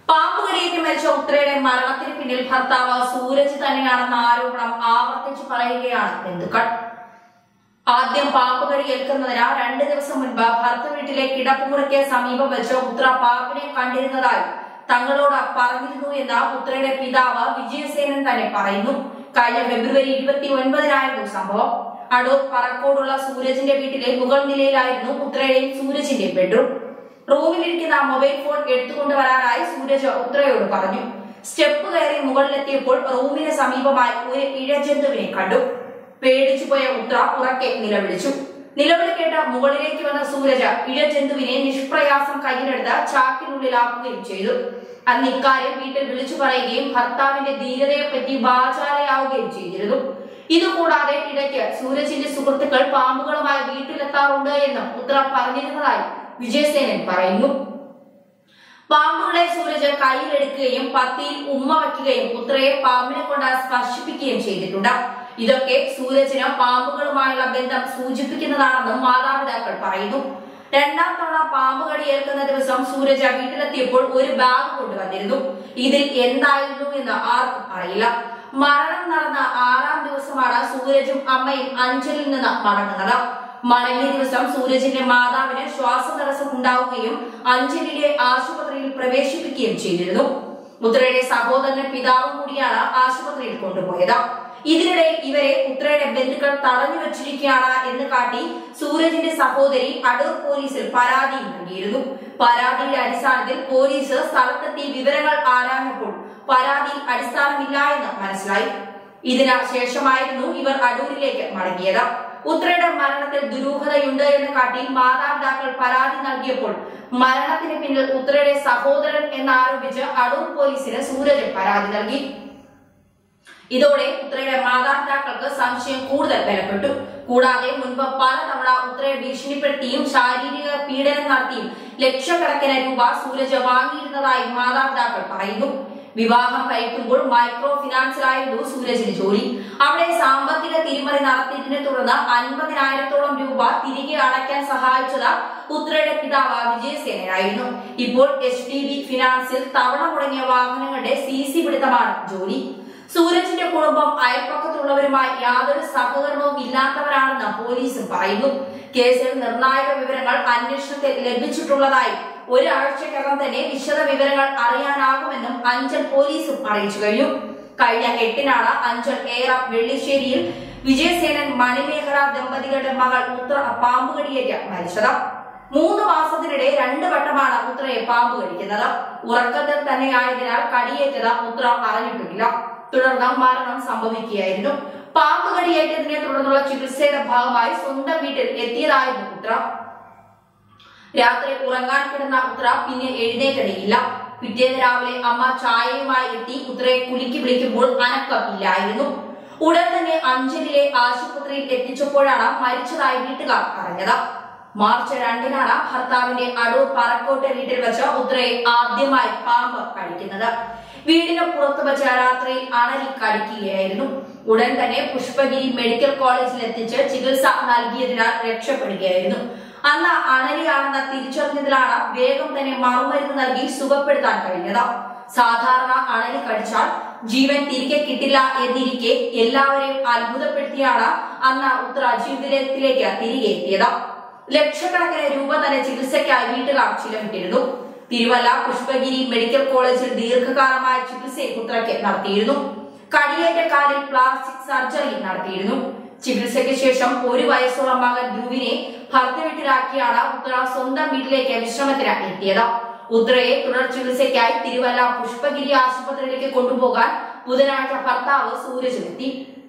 പാമ്പുകടിയേറ്റ് മരിച്ച ഉത്രയുടെ മരണത്തിന് പിന്നിൽ ഭർത്താവ് സൂരജ് തന്നെയാണെന്ന ആരോപണം ആവർത്തിച്ചു പറയുകയാണ് ബന്ധുക്കൾ ആദ്യം പാമ്പുകടി ഏൽക്കുന്നതിന് രണ്ട് ദിവസം മുൻപ് ഭർത്ത വീട്ടിലെ കിടപ്പുമുറിക്ക് സമീപം വെച്ച് ഉത്ര പാമ്പിനെ കണ്ടിരുന്നതായി തങ്ങളോട് പറഞ്ഞിരുന്നു എന്ന് ഉത്രയുടെ പിതാവ് വിജയസേനൻ തന്നെ പറയുന്നു കഴിഞ്ഞ ഫെബ്രുവരി ഇരുപത്തി ഒൻപതിനായിരുന്നു സംഭവം അടൂർ പറക്കോടുള്ള സൂരജിന്റെ വീട്ടിലെ മുകൾ നിലയിലായിരുന്നു ഉത്രയുടെയും സൂരജിന്റെയും ബെഡ്റൂം റൂമിലിരിക്കുന്ന മൊബൈൽ ഫോൺ എടുത്തുകൊണ്ട് വരാനായി സൂരജ് ഉത്രയോട് പറഞ്ഞു സ്റ്റെപ്പ് കയറി മുകളിലെത്തിയപ്പോൾ റൂമിന് സമീപമായി ഒരു ഇഴജന്തുവിനെ കണ്ടു പേടിച്ചു പോയ ഉത്ര ഉറക്കെ നിലവിളിച്ചു നിലവിളി കേട്ട മുകളിലേക്ക് വന്ന സൂരജ് ഇഴജന്തുവിനെ നിഷ്പ്രയാസം കയ്യിലെടുത്ത് ചാക്കിനുള്ളിലാക്കുകയും ചെയ്തു അന്ന് ഇക്കാര്യം വീട്ടിൽ വിളിച്ചു പറയുകയും ഭർത്താവിന്റെ ധീരതയെപ്പറ്റി വാചാലയാവുകയും ചെയ്തിരുന്നു ഇതുകൂടാതെ ഇടയ്ക്ക് സൂരജിന്റെ സുഹൃത്തുക്കൾ പാമ്പുകളുമായി വീട്ടിലെത്താറുണ്ട് എന്നും ഉത്ര പറഞ്ഞിരുന്നതായി വിജയസേനൻ പറയുന്നു പാമ്പുകളെ സൂരജ് കയ്യിലെടുക്കുകയും പത്തിയിൽ ഉമ്മ വയ്ക്കുകയും ഉത്രയെ പാമ്പിനെ കൊണ്ട് സ്പർശിപ്പിക്കുകയും ചെയ്തിട്ടുണ്ട് ഇതൊക്കെ സൂരജിന് പാമ്പുകളുമായുള്ള ബന്ധം സൂചിപ്പിക്കുന്നതാണെന്നും മാതാപിതാക്കൾ പറയുന്നു രണ്ടാം തവണ പാമ്പ് കടിയേൽക്കുന്ന ദിവസം സൂരജ് വീട്ടിലെത്തിയപ്പോൾ ഒരു ബാഗ് കൊണ്ടുവന്നിരുന്നു ഇതിൽ എന്തായിരുന്നു എന്ന് ആർക്കും അറിയില്ല മരണം നടന്ന ആറാം ദിവസമാണ് സൂരജും അമ്മയും അഞ്ചലിൽ നിന്ന് മടങ്ങുന്നത് മടങ്ങിയ ദിവസം സൂരജിന്റെ മാതാവിന് ശ്വാസതടസ്സം ഉണ്ടാവുകയും അഞ്ജലിയെ ആശുപത്രിയിൽ പ്രവേശിപ്പിക്കുകയും ചെയ്തിരുന്നു ഉത്രയുടെ സഹോദരന്റെ പിതാവും കൂടിയാണ് ആശുപത്രിയിൽ കൊണ്ടുപോയത് ഇതിനിടെ ഇവരെ ഉത്രയുടെ ബന്ധുക്കൾ തടഞ്ഞു വെച്ചിരിക്കുകയാണ് എന്ന് കാട്ടി സൂരജിന്റെ സഹോദരി അടൂർ പോലീസിൽ പരാതി നൽകിയിരുന്നു പരാതിയുടെ അടിസ്ഥാനത്തിൽ പോലീസ് സ്ഥലത്തെത്തി വിവരങ്ങൾ ആരാഞ്ഞപ്പോൾ പരാതിയിൽ അടിസ്ഥാനമില്ല എന്ന് മനസ്സിലായി ഇതിന് ശേഷമായിരുന്നു ഇവർ അടൂരിലേക്ക് മടങ്ങിയത് ഉത്രയുടെ മരണത്തിൽ ദുരൂഹതയുണ്ട് എന്ന് കാട്ടി മാതാപിതാക്കൾ പരാതി നൽകിയപ്പോൾ മരണത്തിന് പിന്നിൽ ഉത്രയുടെ സഹോദരൻ എന്നാരോപിച്ച് അടൂർ പോലീസിന് സൂരജ് പരാതി നൽകി ഇതോടെ ഉത്രയുടെ മാതാപിതാക്കൾക്ക് സംശയം കൂടുതൽ ബലപ്പെട്ടു കൂടാതെ മുൻപ് പലതവണ ഉത്രയെ ഭീഷണിപ്പെടുത്തിയും ശാരീരിക പീഡനം നടത്തിയും ലക്ഷക്കണക്കിന് രൂപ സൂരജ് വാങ്ങിയിരുന്നതായി മാതാപിതാക്കൾ പറയുന്നു വിവാഹം കഴിക്കുമ്പോൾ മൈക്രോ ഫിനാൻസിലായിരുന്നു സൂരജിന് ജോലി അവിടെ സാമ്പത്തിക തിരിമറി നടത്തിയതിനെ തുടർന്ന് അൻപതിനായിരത്തോളം രൂപ തിരികെ അടയ്ക്കാൻ സഹായിച്ചത് ഉത്രയുടെ പിതാവ് വിജയസേനയായിരുന്നു ഇപ്പോൾ എച്ച് ഡി ബി ഫിനാൻസിൽ തവണ മുടങ്ങിയ വാഹനങ്ങളുടെ സി സി പിടുത്തമാണ് ജോലി സൂരജിന്റെ കുടുംബം അയൽപ്പക്കത്തുള്ളവരുമായി യാതൊരു സഹകരണവും ഇല്ലാത്തവരാണെന്ന് പോലീസും പറയുന്നു കേസിൽ നിർണായക വിവരങ്ങൾ അന്വേഷണത്തിൽ ലഭിച്ചിട്ടുള്ളതായി ഒരാഴ്ചക്കകം തന്നെ വിശദ വിവരങ്ങൾ അറിയാനാകുമെന്നും അഞ്ചൽ പോലീസും അറിയിച്ചു കഴിഞ്ഞു കഴിഞ്ഞ എട്ടിനാണ് അഞ്ചൽ ഏറം വെള്ളിശ്ശേരിയിൽ വിജയസേനൻ മണിമേഖല ദമ്പതികളുടെ മകൾ ഉത്ര പാമ്പ് കടിയേറ്റ് മരിച്ചത് മൂന്ന് മാസത്തിനിടെ രണ്ട് വട്ടമാണ് ഉത്രയെ പാമ്പ് കടിക്കുന്നത് ഉറക്കത്തിൽ തന്നെയായതിനാൽ കടിയേറ്റത് ഉത്ര അറിഞ്ഞിട്ടില്ല തുടർന്ന് മരണം സംഭവിക്കുകയായിരുന്നു പാമ്പ് കടിയേറ്റതിനെ തുടർന്നുള്ള ചികിത്സയുടെ ഭാഗമായി സ്വന്തം വീട്ടിൽ എത്തിയതായിരുന്നു ഉത്ര രാത്രി ഉറങ്ങാൻ കിടന്ന ഉത്ര പിന്നെ എഴുന്നേറ്റണിയില്ല പിറ്റേന്ന് രാവിലെ അമ്മ ചായയുമായി എത്തി ഉത്രയെ കുലുക്കി വിളിക്കുമ്പോൾ അനക്കമില്ലായിരുന്നു ഉടൻ തന്നെ അഞ്ചലിലെ ആശുപത്രിയിൽ എത്തിച്ചപ്പോഴാണ് മരിച്ചതായി വീട്ടുകാർ അറിഞ്ഞത് മാർച്ച് രണ്ടിനാണ് ഭർത്താവിന്റെ അടൂർ പറക്കോട്ടെ വീട്ടിൽ വെച്ച് ഉത്രയെ ആദ്യമായി പാമ്പ് കഴിക്കുന്നത് വീടിന് പുറത്തു വെച്ച രാത്രിയിൽ അണലി കടിക്കുകയായിരുന്നു ഉടൻ തന്നെ പുഷ്പഗിരി മെഡിക്കൽ കോളേജിൽ എത്തിച്ച് ചികിത്സ നൽകിയതിനാൽ രക്ഷപ്പെടുകയായിരുന്നു അന്ന് അണലിയാണെന്ന് തിരിച്ചറിഞ്ഞതിലാണ് വേഗം തന്നെ മറുമരുന്ന് നൽകി സുഖപ്പെടുത്താൻ കഴിഞ്ഞത് സാധാരണ അണലി കടിച്ചാൽ ജീവൻ തിരികെ കിട്ടില്ല എന്നിരിക്കെ എല്ലാവരെയും അത്ഭുതപ്പെടുത്തിയാണ് അന്ന് ഉത്ര ജീവിതത്തിലേക്ക് തിരികെ എത്തിയത് ലക്ഷക്കണക്കിന് രൂപ തന്നെ ചികിത്സയ്ക്കായി വീട്ടുകാർ ചിലവിട്ടിരുന്നു തിരുവല്ല പുഷ്പഗിരി മെഡിക്കൽ കോളേജിൽ ദീർഘകാലമായ ചികിത്സയും ഉത്രയ്ക്ക് നടത്തിയിരുന്നു കടിയേറ്റ കാലിൽ പ്ലാസ്റ്റിക് സർജറി നടത്തിയിരുന്നു ചികിത്സയ്ക്ക് ശേഷം ഒരു വയസ്സുള്ള മകൻ ധ്രുവിനെ ഭർത്ത വീട്ടിലാക്കിയാണ് ഉത്ര സ്വന്തം വീട്ടിലേക്ക് വിശ്രമത്തിന് എത്തിയത് ഉത്രയെ തുടർ ചികിത്സയ്ക്കായി തിരുവല്ല പുഷ്പഗിരി ആശുപത്രിയിലേക്ക് കൊണ്ടുപോകാൻ ബുധനാഴ്ച ഭർത്താവ് സൂരജ് എത്തി